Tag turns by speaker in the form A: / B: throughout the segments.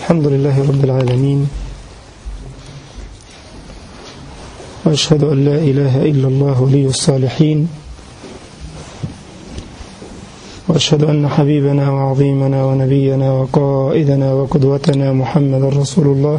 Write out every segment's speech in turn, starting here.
A: الحمد لله رب العالمين وأشهد أن لا إله إلا الله ولي الصالحين وأشهد أن حبيبنا وعظيمنا ونبينا وقائدنا وقدوتنا محمد رسول الله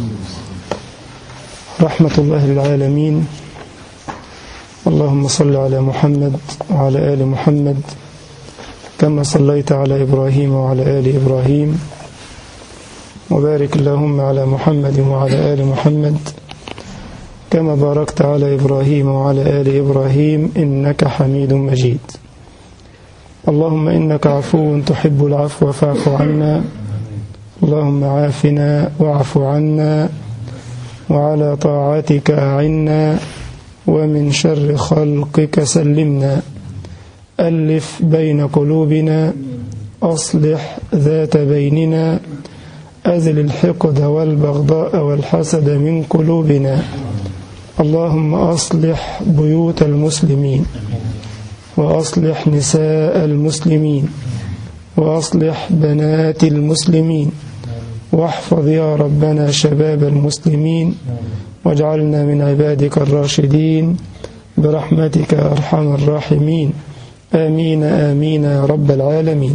A: رحمة الله للعالمين اللهم صل على محمد وعلى آل محمد كما صليت على إبراهيم وعلى آل إبراهيم وبارك اللهم على محمد وعلى آل محمد كما باركت على إبراهيم وعلى آل إبراهيم إنك حميد مجيد اللهم إنك عفو تحب العفو فاعف عنا اللهم عافنا واعف عنا وعلى طاعتك أعنا ومن شر خلقك سلمنا ألف بين قلوبنا أصلح ذات بيننا أزل الحقد والبغضاء والحسد من قلوبنا اللهم أصلح بيوت المسلمين وأصلح نساء المسلمين وأصلح بنات المسلمين واحفظ يا ربنا شباب المسلمين واجعلنا من عبادك الراشدين برحمتك يا أرحم الراحمين آمين آمين يا رب العالمين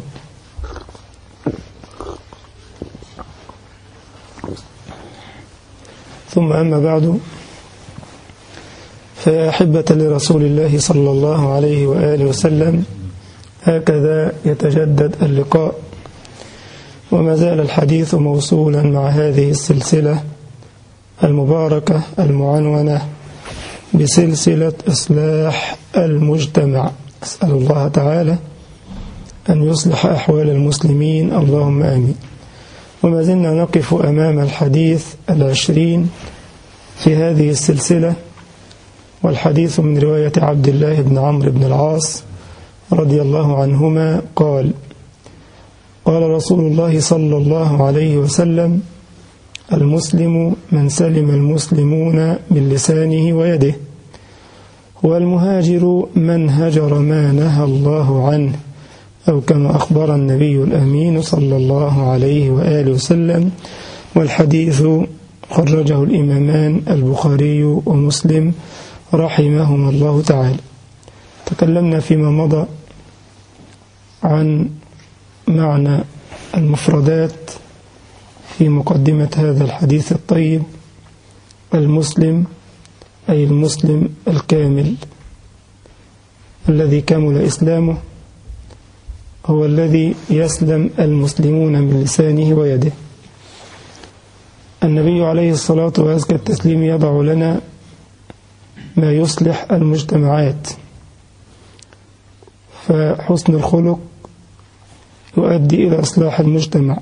A: ثم أما بعد فيا أحبة لرسول الله صلى الله عليه وآله وسلم هكذا يتجدد اللقاء وما زال الحديث موصولا مع هذه السلسلة المباركة المعنونة بسلسلة إصلاح المجتمع أسأل الله تعالى أن يصلح أحوال المسلمين اللهم آمين وما زلنا نقف أمام الحديث العشرين في هذه السلسلة والحديث من رواية عبد الله بن عمرو بن العاص رضي الله عنهما قال قال رسول الله صلى الله عليه وسلم المسلم من سلم المسلمون من لسانه ويده والمهاجر من هجر ما نهى الله عنه أو كما أخبر النبي الأمين صلى الله عليه وآله وسلم والحديث خرجه الإمامان البخاري ومسلم رحمهما الله تعالى تكلمنا فيما مضى عن معنى المفردات في مقدمة هذا الحديث الطيب المسلم أي المسلم الكامل الذي كمل إسلامه هو الذي يسلم المسلمون من لسانه ويده النبي عليه الصلاة وأزكى التسليم يضع لنا ما يصلح المجتمعات فحسن الخلق يؤدي إلى إصلاح المجتمع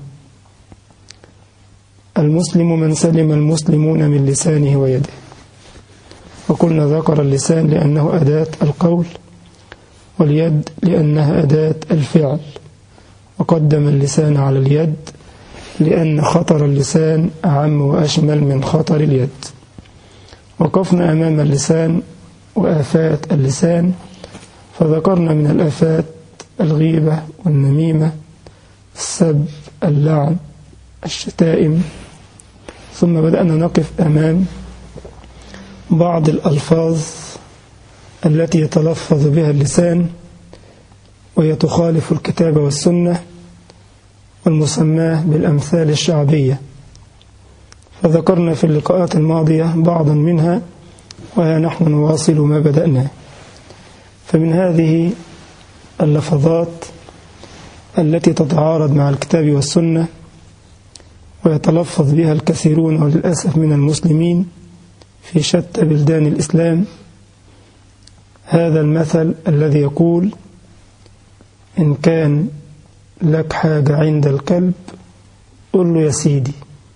A: المسلم من سلم المسلمون من لسانه ويده وقلنا ذكر اللسان لأنه أداة القول واليد لأنها أداة الفعل وقدم اللسان على اليد لأن خطر اللسان أعم وأشمل من خطر اليد وقفنا أمام اللسان وآفات اللسان فذكرنا من الآفات الغيبة والنميمة السب اللعن الشتائم ثم بدأنا نقف أمام بعض الألفاظ التي يتلفظ بها اللسان وهي تخالف الكتاب والسنة والمسماه بالأمثال الشعبية فذكرنا في اللقاءات الماضية بعضا منها وها نحن نواصل ما بدأنا فمن هذه اللفظات التي تتعارض مع الكتاب والسنة ويتلفظ بها الكثيرون وللأسف من المسلمين في شتى بلدان الإسلام هذا المثل الذي يقول إن كان لك حاجة عند الكلب قل له يا سيدي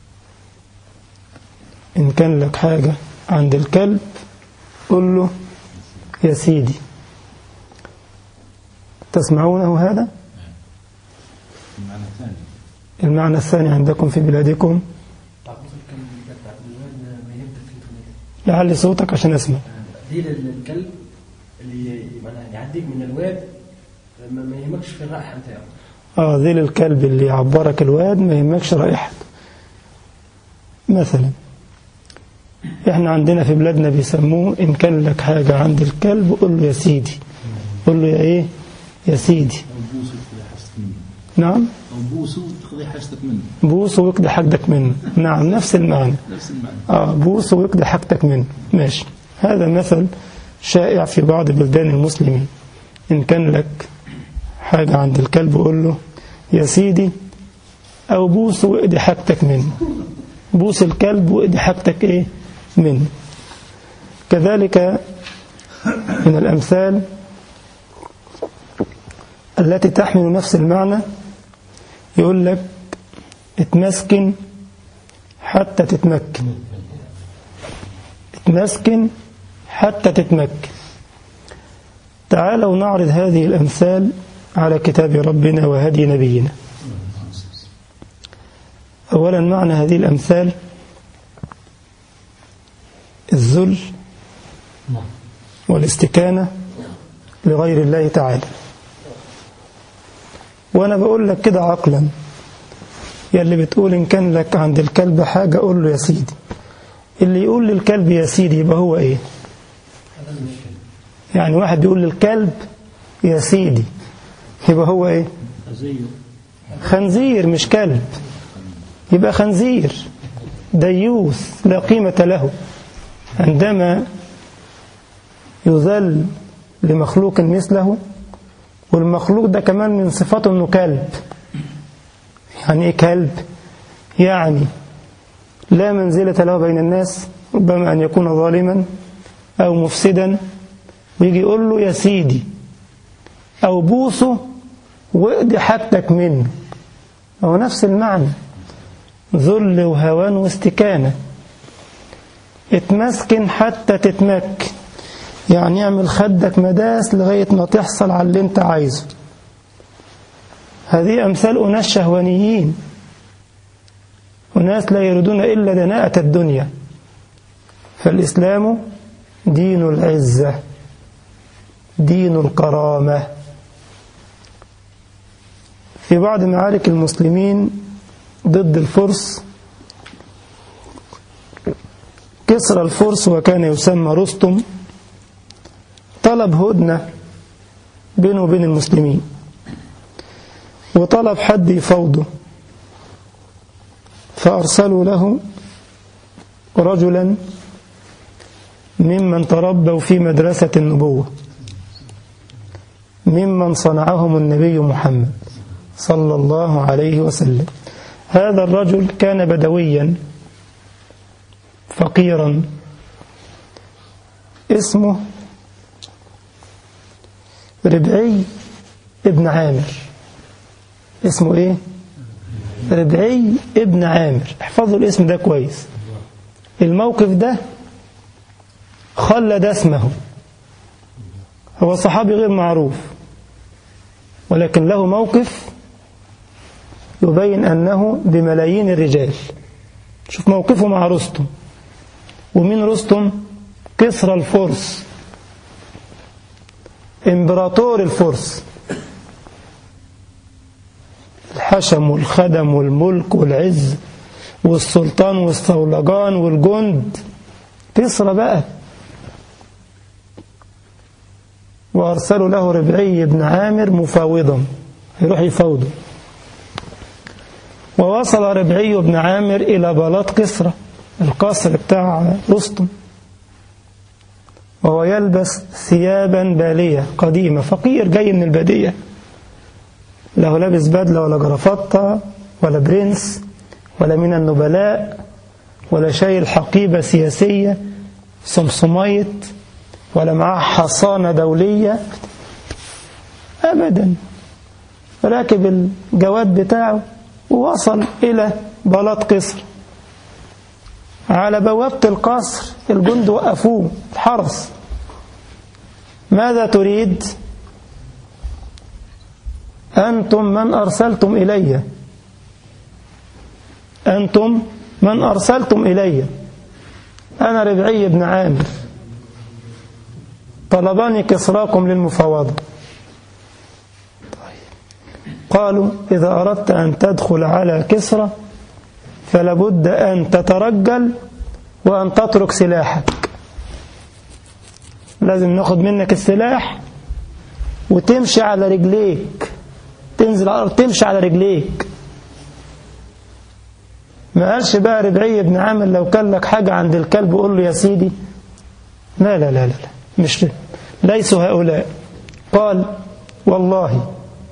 A: إن كان لك حاجة عند الكلب قل له يا سيدي تسمعونه هذا
B: المعنى الثاني
A: المعنى الثاني عندكم في بلادكم لعل صوتك عشان أسمع
C: دي للكلب اللي يعني يعديك من الواد ما ما يهمكش في الرائحه بتاعه
A: اه ذيل الكلب اللي يعبرك الواد ما يهمكش رائحته مثلا احنا عندنا في بلادنا بيسموه ان كان لك حاجة عند الكلب قول له يا سيدي قول له يا ايه يا سيدي
B: أو بوسو تخذي حاجتك منه
A: نعم
B: أو بوسو تخذي حاجتك منه
A: بوس ويقضي حاجتك منه نعم نفس المعنى
B: نفس المعنى
A: آه بوس ويقضي حاجتك منه ماشي هذا مثل شائع في بعض بلدان المسلمين إن كان لك حاجة عند الكلب قول له يا سيدي أو بوس واقضي حاجتك منه بوس الكلب واقضي حاجتك إيه منه كذلك من الأمثال التي تحمل نفس المعنى يقول لك اتمسكن حتى تتمكن اتمسكن حتى تتمكن تعالوا نعرض هذه الأمثال على كتاب ربنا وهدي نبينا أولا معنى هذه الأمثال الذل والاستكانة لغير الله تعالى وأنا بقول لك كده عقلا يا اللي بتقول إن كان لك عند الكلب حاجة قول له يا سيدي اللي يقول للكلب يا سيدي يبقى هو إيه يعني واحد بيقول للكلب يا سيدي يبقى هو إيه خنزير مش كلب يبقى خنزير ديوث لا قيمة له عندما يذل لمخلوق مثله والمخلوق ده كمان من صفاته انه كلب يعني ايه كلب يعني لا منزلة له بين الناس ربما أن يكون ظالما أو مفسدا ويجي يقول له يا سيدي أو بوسه واقضي حاجتك منه هو نفس المعنى ذل وهوان واستكانة اتمسكن حتى تتمكن يعني اعمل خدك مداس لغاية ما تحصل على اللي انت عايزه هذه أمثال أناس شهوانيين أناس لا يريدون إلا دناءة الدنيا فالإسلام دين العزة دين الكرامة في بعض معارك المسلمين ضد الفرس كسر الفرس وكان يسمى رستم طلب هدنة بينه وبين المسلمين وطلب حد يفوضه فأرسلوا له رجلا ممن تربوا في مدرسة النبوة ممن صنعهم النبي محمد صلى الله عليه وسلم هذا الرجل كان بدويا فقيرا اسمه ربعي ابن عامر اسمه ايه ربعي ابن عامر احفظوا الاسم ده كويس الموقف ده خلد اسمه هو صحابي غير معروف ولكن له موقف يبين أنه بملايين الرجال شوف موقفه مع رستم ومين رستم كسرى الفرس امبراطور الفرس الحشم والخدم والملك والعز والسلطان والصولجان والجند كسرى بقى وأرسلوا له ربعي بن عامر مفاوضا يروح يفاوضه ووصل ربعي بن عامر إلى بلاط كسرى القصر بتاع رستم وهو يلبس ثيابا بالية قديمة فقير جاي من البادية له لابس بدلة ولا جرافطة ولا برنس ولا من النبلاء ولا شايل حقيبة سياسية صمصميت ولا معاه حصانة دولية أبدا راكب الجواد بتاعه ووصل إلى بلاط قصر على بوابة القصر الجند وقفوه الحرس ماذا تريد أنتم من أرسلتم إلي أنتم من أرسلتم إلي أنا ربعي بن عامر طلبني كسراكم للمفاوضة قالوا إذا أردت أن تدخل على كسرى فلا بد أن تترجل وأن تترك سلاحك لازم ناخد منك السلاح وتمشي على رجليك تنزل على الأرض تمشي على رجليك ما قالش بقى ربعي بن عامر لو كان لك حاجة عند الكلب قول له يا سيدي لا لا لا لا, لا. مش ليسوا هؤلاء قال والله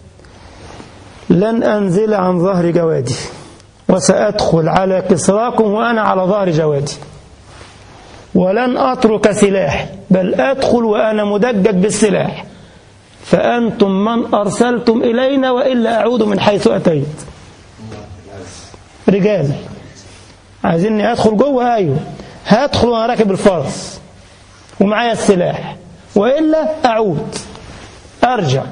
A: لن أنزل عن ظهر جوادي وسأدخل على كسراكم وأنا على ظهر جوادي ولن أترك سلاحي بل أدخل وأنا مدجج بالسلاح فأنتم من أرسلتم إلينا وإلا أعود من حيث أتيت رجال عايزيني أدخل جوه أيوه هدخل وأنا راكب الفرس ومعايا السلاح وإلا أعود أرجع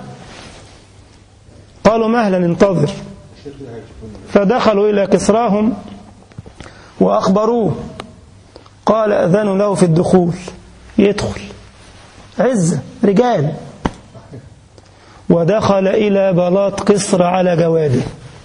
A: قالوا مهلا انتظر فدخلوا إلى كسراهم وأخبروه قال أذنوا له في الدخول يدخل عزة رجال ودخل إلى بلاط قصر على جواده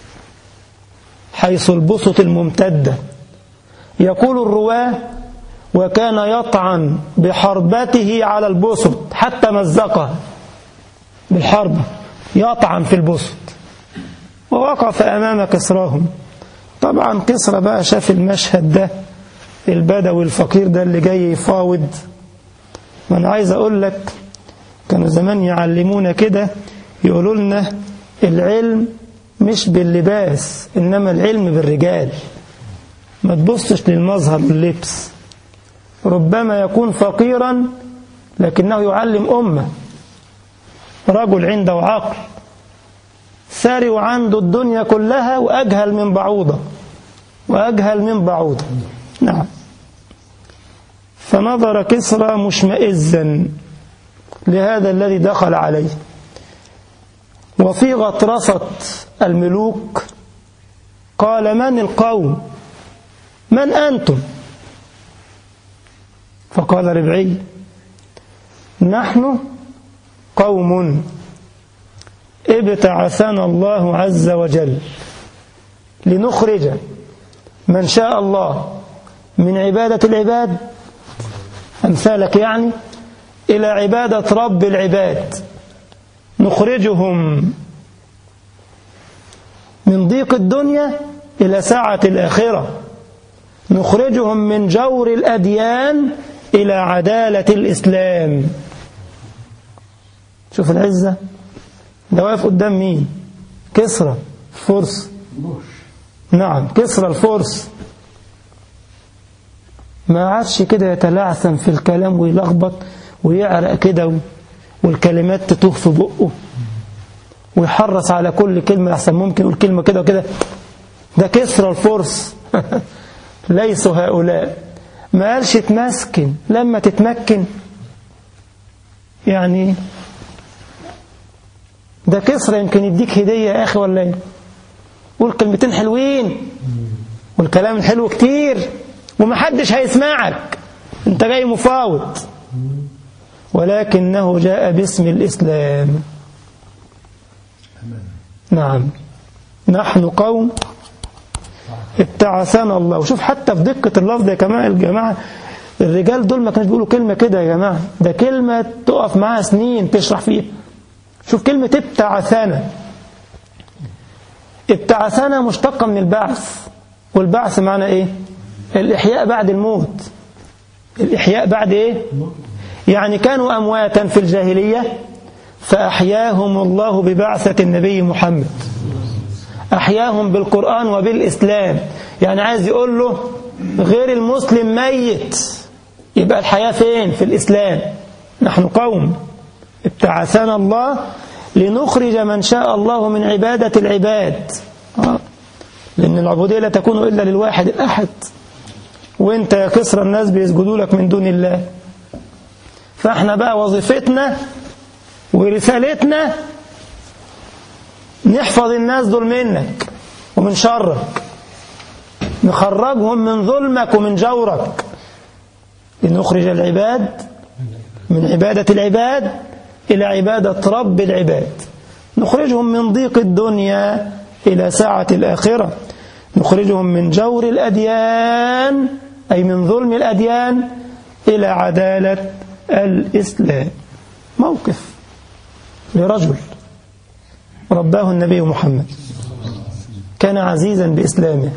A: حيث البسط الممتدة يقول الرواه وكان يطعن بحربته على البسط حتى مزقها بالحربة يطعن في البسط ووقف أمام كسراهم طبعا كسرى بقى شاف المشهد ده البدوي الفقير ده اللي جاي يفاوض ما أنا عايز أقول لك كانوا زمان يعلمونا كده يقولوا لنا العلم مش باللباس إنما العلم بالرجال ما تبصش للمظهر واللبس ربما يكون فقيرا لكنه يعلم أمة رجل عنده عقل ثري وعنده الدنيا كلها وأجهل من بعوضة وأجهل من بعوضة نعم فنظر كسرى مشمئزا لهذا الذي دخل عليه وفي غطرسة الملوك قال من القوم من أنتم فقال ربعي نحن قوم ابتعثنا الله عز وجل لنخرج من شاء الله من عبادة العباد أمثالك يعني إلى عبادة رب العباد نخرجهم من ضيق الدنيا إلى سعة الآخرة نخرجهم من جور الأديان إلى عدالة الإسلام شوف العزة ده واقف قدام مين كسرى فرس نعم كسرى الفرس ما عادش كده يتلعثم في الكلام ويلخبط ويعرق كده والكلمات تتوه في بقه ويحرص على كل كلمة أحسن ممكن يقول كلمة كده وكده ده كسرى الفرس ليسوا هؤلاء ما قالش تمسكن لما تتمكن يعني ده كسرى يمكن يديك هدية يا أخي ولا ايه قول كلمتين حلوين والكلام الحلو كتير ومحدش هيسمعك انت جاي مفاوض ولكنه جاء باسم الإسلام نعم نحن قوم ابتعثنا الله وشوف حتى في دقة اللفظ يا جماعة الجماعة الرجال دول ما كانوش بيقولوا كلمة كده يا جماعة ده كلمة تقف معاها سنين تشرح فيها شوف كلمة ابتعثنا ابتعثنا مشتقة من البعث والبعث معنى ايه الإحياء بعد الموت الإحياء بعد ايه يعني كانوا أمواتا في الجاهلية فأحياهم الله ببعثة النبي محمد أحياهم بالقرآن وبالإسلام يعني عايز يقول له غير المسلم ميت يبقى الحياة فين في الإسلام نحن قوم ابتعثنا الله لنخرج من شاء الله من عبادة العباد لأن العبودية لا تكون إلا للواحد الأحد وانت يا كسر الناس بيسجدوا لك من دون الله فاحنا بقى وظيفتنا ورسالتنا نحفظ الناس دول منك ومن شرك نخرجهم من ظلمك ومن جورك لنخرج العباد من عبادة العباد إلى عبادة رب العباد نخرجهم من ضيق الدنيا إلى ساعة الآخرة نخرجهم من جور الأديان أي من ظلم الأديان إلى عدالة الإسلام موقف لرجل رباه النبي محمد كان عزيزا بإسلامه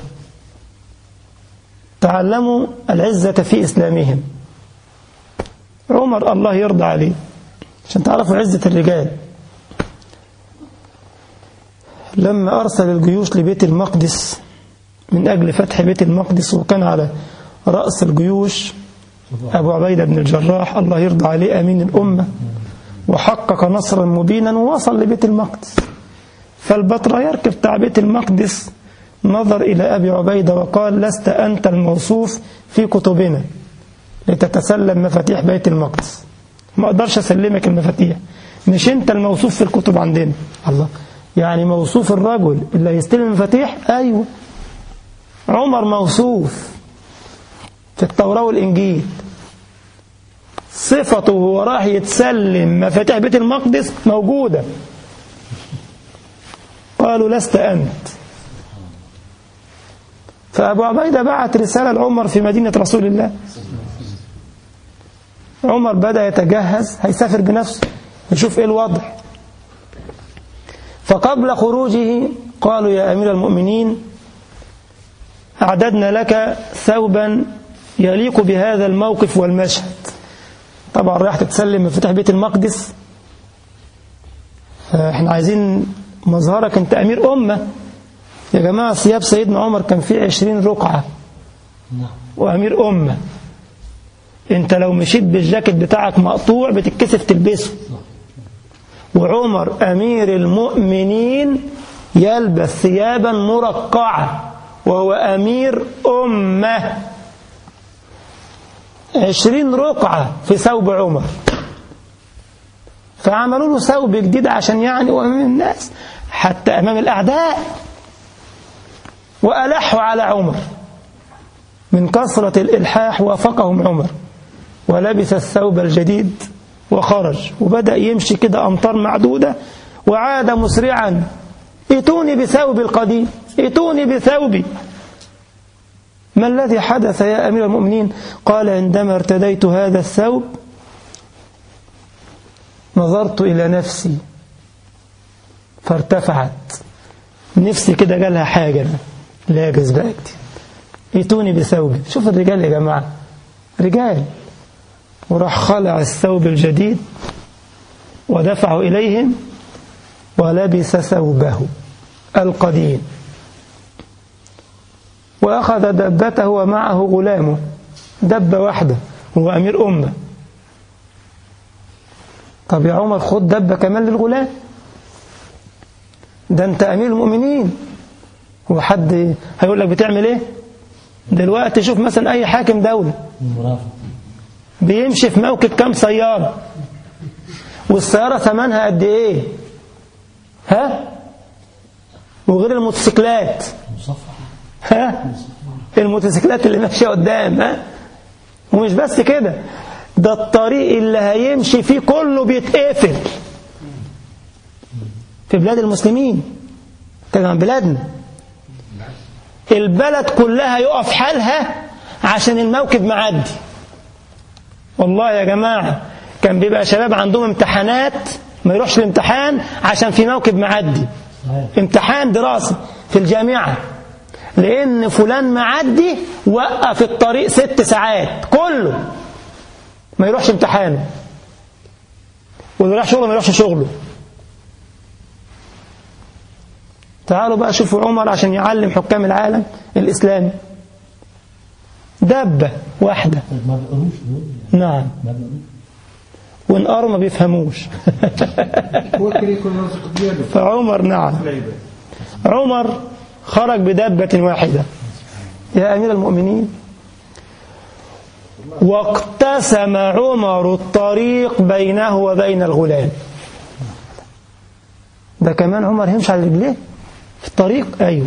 A: تعلموا العزة في إسلامهم عمر الله يرضى عليه عشان تعرفوا عزة الرجال لما أرسل الجيوش لبيت المقدس من أجل فتح بيت المقدس وكان على رأس الجيوش أبو عبيدة بن الجراح الله يرضى عليه أمين الأمة وحقق نصرا مبينا ووصل لبيت المقدس فالبطريرك بتاع بيت المقدس نظر إلى أبي عبيدة وقال لست أنت الموصوف في كتبنا لتتسلم مفاتيح بيت المقدس ما أقدرش أسلمك المفاتيح مش أنت الموصوف في الكتب عندنا الله يعني موصوف الرجل اللي يستلم المفاتيح أيوه عمر موصوف في التوراة والإنجيل صفته وهو راح يتسلم مفاتيح بيت المقدس موجودة قالوا لست أنت فأبو عبيدة بعت رسالة لعمر في مدينة رسول الله عمر بدأ يتجهز هيسافر بنفسه يشوف إيه الوضع فقبل خروجه قالوا يا أمير المؤمنين أعددنا لك ثوبا يليق بهذا الموقف والمشهد طبعا رايح تتسلم مفتاح بيت المقدس احنا عايزين مظهرك انت امير امه يا جماعه ثياب سيدنا عمر كان فيه عشرين رقعه وامير امه انت لو مشيت بالجاكيت بتاعك مقطوع بتتكسف تلبسه وعمر امير المؤمنين يلبس ثيابا مرقعه وهو امير امه عشرين رقعة في ثوب عمر فعملوا له ثوب جديد عشان يعني أمام الناس حتى أمام الأعداء وألحوا على عمر من كثرة الإلحاح وافقهم عمر ولبس الثوب الجديد وخرج وبدأ يمشي كده أمطار معدودة وعاد مسرعا ائتوني بثوبي القديم ائتوني بثوبي ما الذي حدث يا أمير المؤمنين قال عندما ارتديت هذا الثوب نظرت إلى نفسي فارتفعت نفسي كده جالها حاجة لاجز بقى كتير ائتوني بثوبي شوف الرجال يا جماعة رجال وراح خلع الثوب الجديد ودفعه إليهم ولبس ثوبه القديم وأخذ دبته ومعه غلامه دبة واحدة هو أمير أمة طب يا عمر خد دبة كمان للغلام ده أنت أمير المؤمنين هو حد هيقول لك بتعمل إيه دلوقتي شوف مثلا أي حاكم دولة بيمشي في موكب كام سيارة والسيارة ثمنها قد إيه ها وغير الموتوسيكلات ها الموتوسيكلات اللي ماشيه قدام ها ومش بس كده ده الطريق اللي هيمشي فيه كله بيتقفل في بلاد المسلمين كده عن بلادنا البلد كلها يقف حالها عشان الموكب معدي والله يا جماعة كان بيبقى شباب عندهم امتحانات ما يروحش الامتحان عشان في موكب معدي امتحان دراسي في الجامعة لأن فلان معدي وقف الطريق ست ساعات كله ما يروحش امتحانه واللي راح شغله ما يروحش شغله تعالوا بقى شوفوا عمر عشان يعلم حكام العالم الإسلامي دبة واحدة
C: ما بيقروش دول
A: نعم
C: ما بيقروش
A: وانقروا ما بيفهموش
B: وكري يكون رزق ديالو
A: فعمر نعم عمر خرج بدابة واحدة يا أمير المؤمنين واقتسم عمر الطريق بينه وبين الغلام ده كمان عمر يمشي على رجليه في الطريق أيوه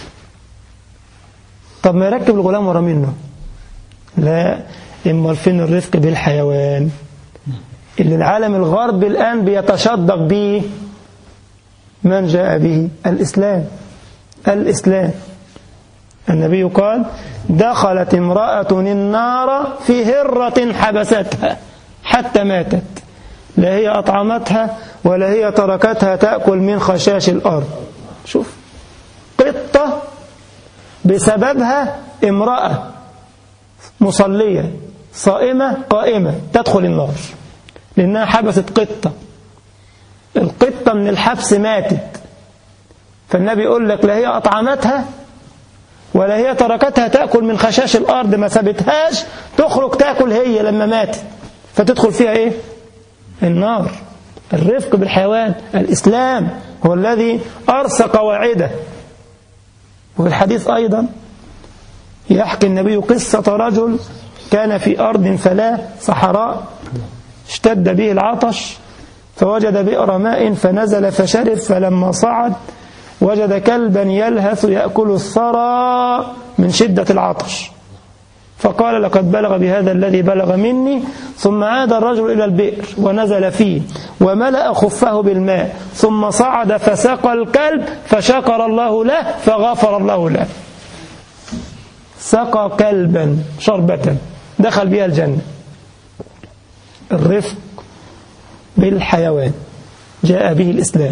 A: طب ما يركب الغلام ورا منه لا امال فين الرفق بالحيوان اللي العالم الغربي الآن بيتشدق به من جاء به الإسلام الإسلام النبي قال دخلت امرأة النار في هرة حبستها حتى ماتت لا هي أطعمتها ولا هي تركتها تأكل من خشاش الأرض شوف قطة بسببها امرأة مصلية صائمة قائمة تدخل النار لأنها حبست قطة القطة من الحبس ماتت فالنبي يقول لك لا هي أطعمتها ولا هي تركتها تأكل من خشاش الأرض ما سابتهاش تخرج تأكل هي لما ماتت فتدخل فيها إيه النار الرفق بالحيوان الإسلام هو الذي أرسى قواعده وفي الحديث أيضا يحكي النبي قصة رجل كان في أرض فلا صحراء اشتد به العطش فوجد بئر ماء فنزل فشرب فلما صعد وجد كلبا يلهث يأكل الثرى من شدة العطش فقال لقد بلغ بهذا الذي بلغ مني ثم عاد الرجل إلى البئر ونزل فيه وملأ خفه بالماء ثم صعد فسقى الكلب فشكر الله له فغفر الله له سقى كلبا شربة دخل بها الجنة الرفق بالحيوان جاء به الإسلام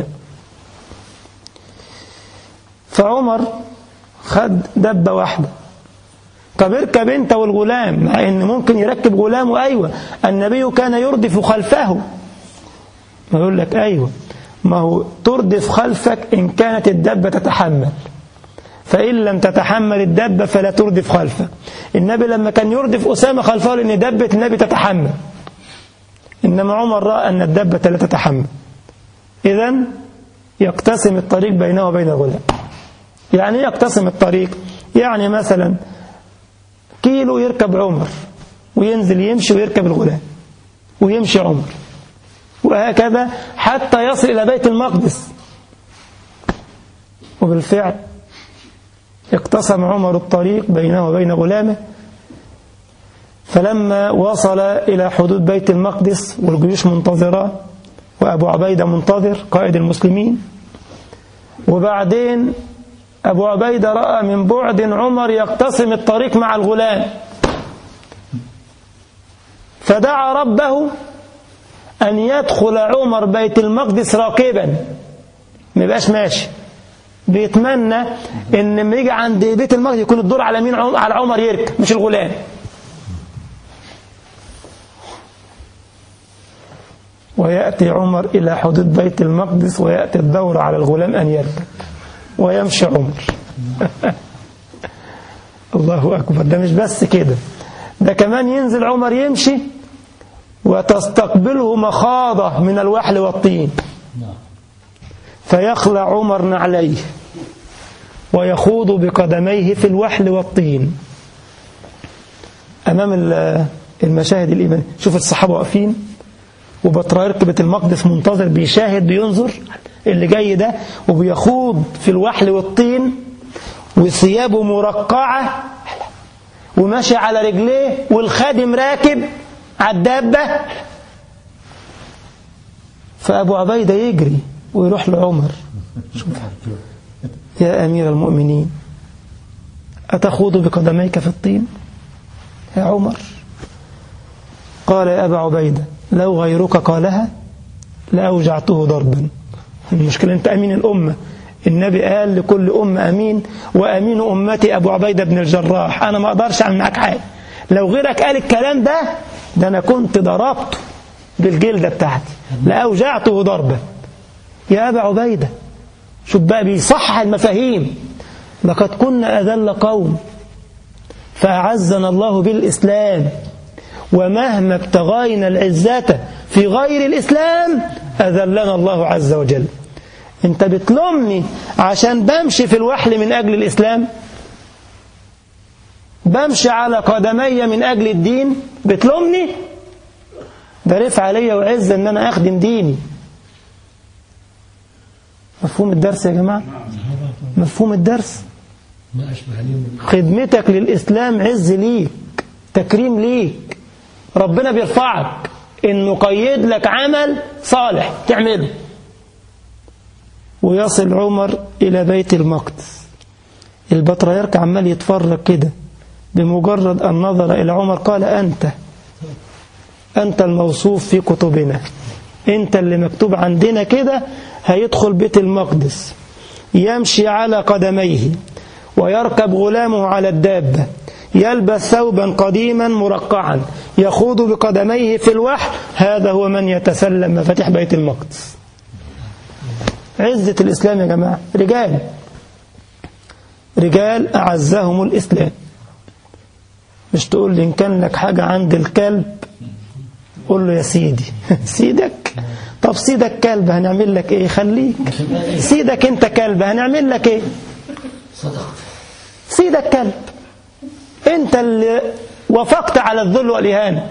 A: فعمر خد دبة واحدة طب اركب انت والغلام مع ان ممكن يركب غلامه ايوه النبي كان يردف خلفه ما يقول لك ايوه ما هو تردف خلفك ان كانت الدبه تتحمل فان لم تتحمل الدبه فلا تردف خلفك النبي لما كان يردف اسامه خلفه لان دبه النبي تتحمل انما عمر راى ان الدبه لا تتحمل اذا يقتسم الطريق بينه وبين الغلام يعني يقتسم الطريق يعني مثلا كيلو يركب عمر وينزل يمشي ويركب الغلام ويمشي عمر وهكذا حتى يصل إلى بيت المقدس وبالفعل اقتسم عمر الطريق بينه وبين غلامه فلما وصل إلى حدود بيت المقدس والجيوش منتظرة وأبو عبيدة منتظر قائد المسلمين وبعدين أبو عبيدة رأى من بعد عمر يقتسم الطريق مع الغلام فدعا ربه أن يدخل عمر بيت المقدس راكبا ما يبقاش ماشي بيتمنى ان لما يجي عند بيت المقدس يكون الدور على مين على عمر يركب مش الغلام ويأتي عمر إلى حدود بيت المقدس ويأتي الدور على الغلام أن يركب ويمشي عمر الله أكبر ده مش بس كده ده كمان ينزل عمر يمشي وتستقبله مخاضة من الوحل والطين فيخلع عمر نعليه ويخوض بقدميه في الوحل والطين أمام المشاهد الإيمانية شوف الصحابة واقفين وبطريرك بيت المقدس منتظر بيشاهد بينظر اللي جاي ده وبيخوض في الوحل والطين وثيابه مرقعة وماشي على رجليه والخادم راكب على الدابة فأبو عبيدة يجري ويروح لعمر شوف يا أمير المؤمنين أتخوض بقدميك في الطين يا عمر قال يا أبا عبيدة لو غيرك قالها لأوجعته ضربا المشكلة أنت أمين الأمة النبي قال لكل أمة أمين وأمين أمتي أبو عبيدة بن الجراح أنا ما أقدرش أعمل معاك حاجة لو غيرك قال الكلام ده ده أنا كنت ضربته بالجلدة بتاعتي لأوجعته ضربا يا أبا عبيدة شوف بقى بيصحح المفاهيم لقد كنا أذل قوم فأعزنا الله بالإسلام ومهما ابتغينا العزة في غير الإسلام أذلنا الله عز وجل انت بتلومني عشان بمشي في الوحل من أجل الإسلام بمشي على قدمي من أجل الدين بتلومني ده رفع عليا وعزة ان انا اخدم ديني مفهوم الدرس يا جماعة مفهوم الدرس
B: ما أشبه اليوم
A: خدمتك للإسلام عز ليك تكريم ليك ربنا بيرفعك انه قيد لك عمل صالح تعمله ويصل عمر إلى بيت المقدس البطريرك عمال يتفرج كده بمجرد أن نظر إلى عمر قال أنت أنت الموصوف في كتبنا أنت اللي مكتوب عندنا كده هيدخل بيت المقدس يمشي على قدميه ويركب غلامه على الدابة يلبس ثوبا قديما مرقعا يخوض بقدميه في الوحل هذا هو من يتسلم مفاتيح بيت المقدس عزة الإسلام يا جماعة رجال رجال أعزهم الإسلام مش تقول لي إن كان لك حاجة عند الكلب قول له يا سيدي سيدك طب سيدك كلب هنعمل لك ايه خليك سيدك انت كلب هنعمل لك ايه سيدك كلب انت اللي وافقت على الذل والإهانة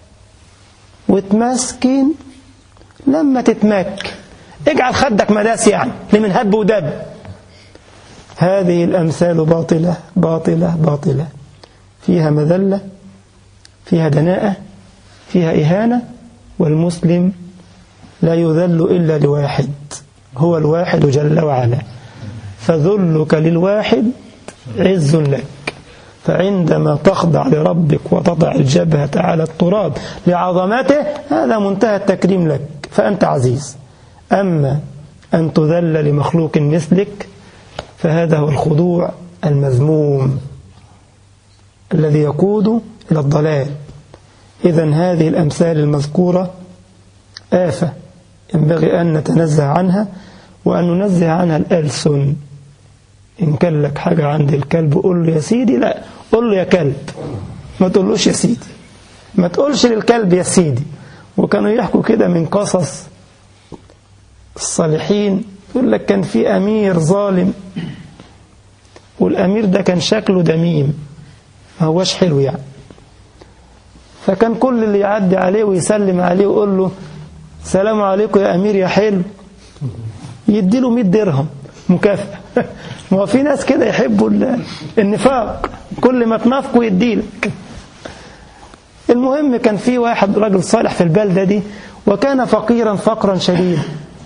A: وتمسكن لما تتمك اجعل خدك مداس يعني لمن هب ودب هذه الأمثال باطلة باطلة باطلة فيها مذلة فيها دناءة فيها إهانة والمسلم لا يذل إلا لواحد هو الواحد جل وعلا فذلك للواحد عز لك فعندما تخضع لربك وتضع الجبهة على التراب لعظمته هذا منتهى التكريم لك فأنت عزيز أما أن تذل لمخلوق مثلك فهذا هو الخضوع المذموم الذي يقود إلى الضلال إذا هذه الأمثال المذكورة آفة ينبغي أن نتنزه عنها وأن ننزه عنها الألسن إن كان لك حاجة عند الكلب قول له يا سيدي لا قول له يا كلب ما تقولوش يا سيدي ما تقولش للكلب يا سيدي وكانوا يحكوا كده من قصص الصالحين يقول لك كان في أمير ظالم والأمير ده كان شكله دميم ما هوش حلو يعني فكان كل اللي يعدي عليه ويسلم عليه ويقول له سلام عليكم يا أمير يا حلو يديله 100 درهم مكافأة ما هو في ناس كده يحبوا النفاق كل ما تنافقوا يديلك المهم كان في واحد راجل صالح في البلدة دي وكان فقيرا فقرا شديدا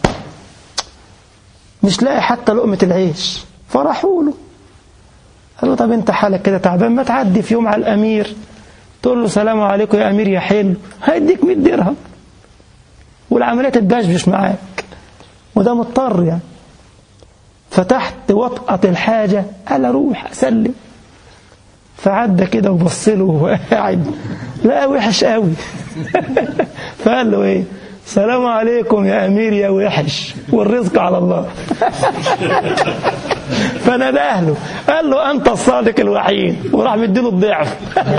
A: مش لاقي حتى لقمة العيش فراحوا له قالوا طب انت حالك كده تعبان ما تعدي في يوم على الأمير تقول له سلام عليكم يا أمير يا حلو هيديك 100 درهم والعملية تتبشبش معاك وده مضطر يعني فتحت وطأة الحاجة قال أروح أسلم فعدى كده وبص له وهو قاعد لا وحش قوي فقال له ايه سلام عليكم يا أمير يا وحش والرزق على الله فناداه له قال له أنت الصادق الوحيد وراح مديله الضعف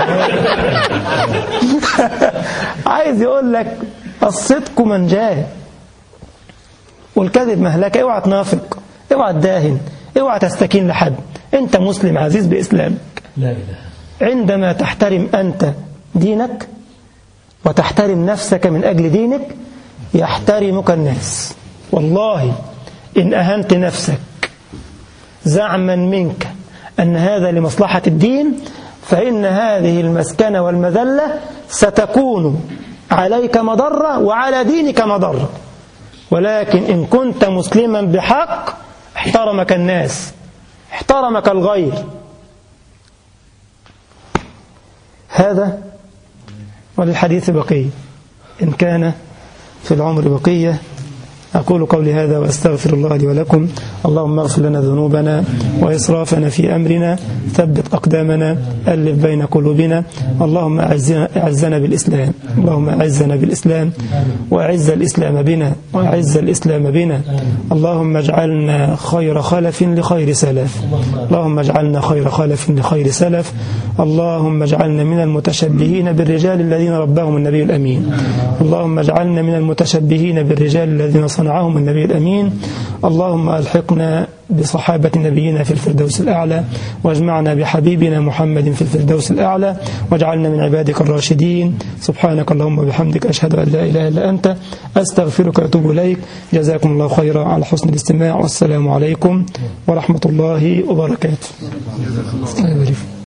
A: عايز يقول لك الصدق منجاه والكذب مهلكة اوعى تنافق اوعى تداهن اوعى تستكين لحد انت مسلم عزيز بإسلامك
C: لا إله
A: عندما تحترم أنت دينك وتحترم نفسك من أجل دينك يحترمك الناس والله إن أهنت نفسك زعما منك أن هذا لمصلحة الدين فإن هذه المسكنة والمذلة ستكون عليك مضرة وعلى دينك مضرة ولكن إن كنت مسلما بحق احترمك الناس احترمك الغير هذا وللحديث بقية إن كان في العمر بقية أقول قولي هذا وأستغفر الله لي ولكم اللهم اغفر لنا ذنوبنا وإسرافنا في أمرنا ثبت أقدامنا ألف بين قلوبنا اللهم أعزنا, أعزنا بالإسلام اللهم أعزنا بالإسلام وأعز الإسلام بنا وأعز الإسلام بنا اللهم اجعلنا خير خلف لخير سلف اللهم اجعلنا خير خلف لخير سلف اللهم اجعلنا من المتشبهين بالرجال الذين رباهم النبي الأمين اللهم اجعلنا من المتشبهين بالرجال الذين صنعهم النبي الأمين اللهم ألحقنا بصحابة نبينا في الفردوس الأعلى واجمعنا بحبيبنا محمد في الفردوس الأعلى واجعلنا من عبادك الراشدين سبحانك اللهم وبحمدك أشهد أن لا إله إلا أنت أستغفرك وأتوب إليك جزاكم الله خيرا على حسن الاستماع والسلام عليكم ورحمة الله وبركاته الله يبارك فيك.